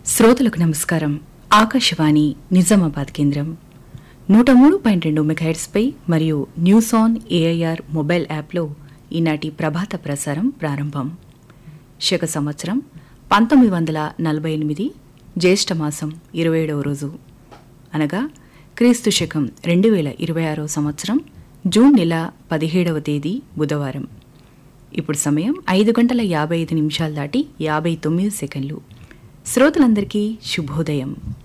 శ్రోతలకు నమస్కారం ఆకాశవాణి నిజామాబాద్ కేంద్రం నూట మూడు పాయింట్ రెండు మెగాహెట్స్పై మరియు న్యూస్ ఆన్ ఏఐఆర్ మొబైల్ యాప్లో ఈనాటి ప్రభాత ప్రసారం ప్రారంభం శక సంవత్సరం పంతొమ్మిది వందల నలభై ఎనిమిది జ్యేష్ఠ మాసం ఇరవై ఏడవ రోజు అనగా క్రీస్తు శకం రెండు వేల ఇరవై ఆరో సంవత్సరం జూన్ నెల పదిహేడవ తేదీ బుధవారం ఇప్పుడు సమయం ఐదు గంటల యాభై ఐదు నిమిషాలు దాటి యాభై తొమ్మిది సెకండ్లు శ్రోతలందరికీ శుభోదయం